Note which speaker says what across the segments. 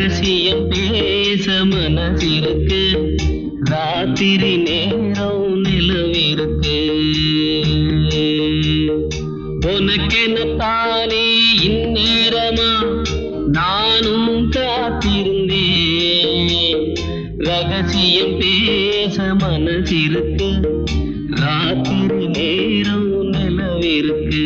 Speaker 1: ரகசியம் பேச மனசிருக்கு ராத்திரி நேரம் நிலவிருக்கு உனக்கென தானே இந்நேரமா நானும் காத்திருந்தேன் ரகசியம் பேச மனசிருக்கு ராத்திரி நேரம் நிலவிருக்கு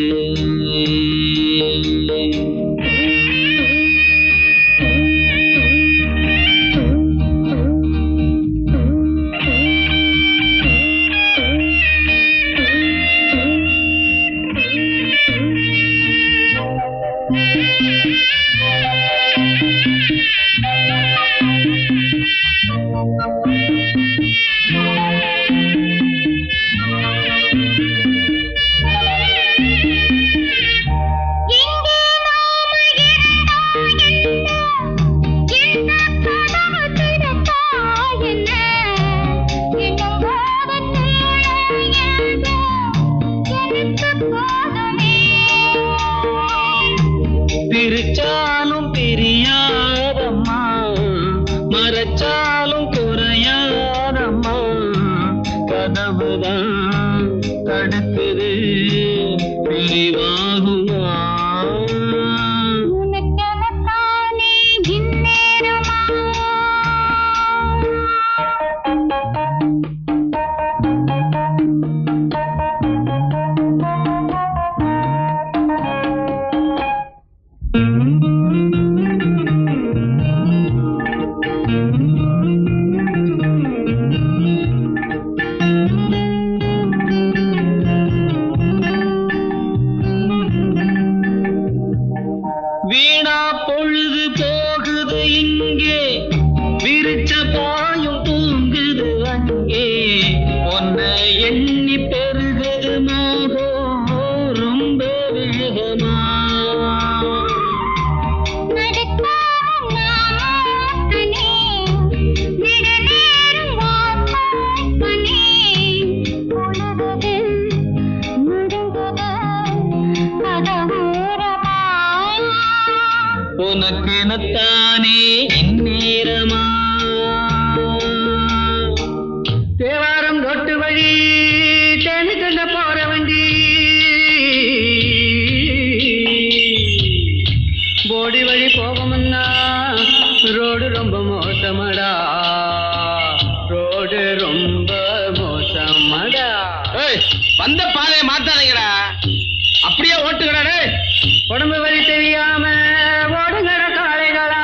Speaker 2: எங்கே நாம இருந்தோம் என்ன என்ன கதவு திறப்பா என்ன என்னும் போகத்தேட ஏதோ எனக்கு போதுமே
Speaker 1: பிரிச்சாலும் பிரியாதம்மா மறைச்சாலும் குறையாதம்மா கதவுதான் தடுக்குது பிரிவாகுமா
Speaker 2: உனக்கெனத்தானே இந்நேரமா
Speaker 1: வீணா பொழுது போகுது இங்கே விரிச்ச பாயும் தூங்குது அங்கே உன்னை எண்ணி பெருகுது மோகம் ரொம்ப வேகமா
Speaker 2: நடக்காமல் நானே நெடுநேரம் வாசப்பனே பொழுது முடிந்தது கதவோரமா
Speaker 1: உனக்கெனத்தானே இந்நேரமா தேவாரம் ரொட்டு வழி தேனி சொல்ல போற வண்டி போடி வழி போகமுன்னா ரோடு ரொம்ப மோசமடா ரோடு ரொம்ப மோசமடா வந்த பாதையை மாத்தாதீங்கடா அப்படியே ஓட்டுங்கடா டேய் உடம்பு வலி தெரியாம ஓடுங்கட காளைகளா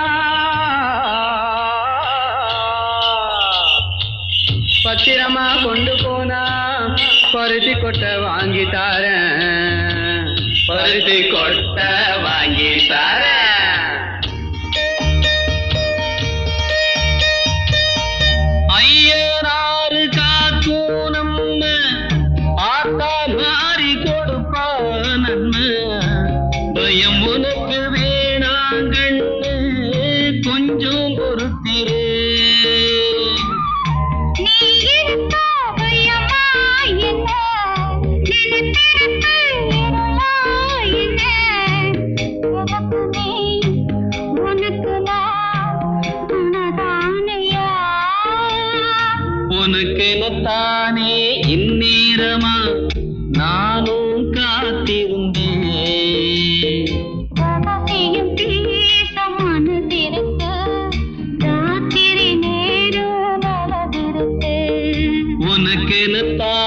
Speaker 1: பத்திரமா கொண்டு போனா பருத்தி கொட்டை வாங்கி தாரேன் பருத்தி கொட்டை வாங்கி தாரேன் ஐயனாறு காக்கும் நம்ம ஆத்தா மாறி கொடுப்பா நன்மை பயம் உனக்கு வேணாங்கண்ணு கொஞ்சம் பொறுத்திரு
Speaker 2: நீ இருக்கா பயமா என்ன நினைத்திருக்க இருளா என்ன எனக்கு நீ உனக்கு நான் உனதானையா
Speaker 1: உனக்கெனத்தானே இந்நேரமா நானும் காத்திருந்தேன்
Speaker 2: ரகசியம் பேச மனதிருக்கு ராத்திரி நேரம் நலவிருக்கு
Speaker 1: உனக்கெனத்தான்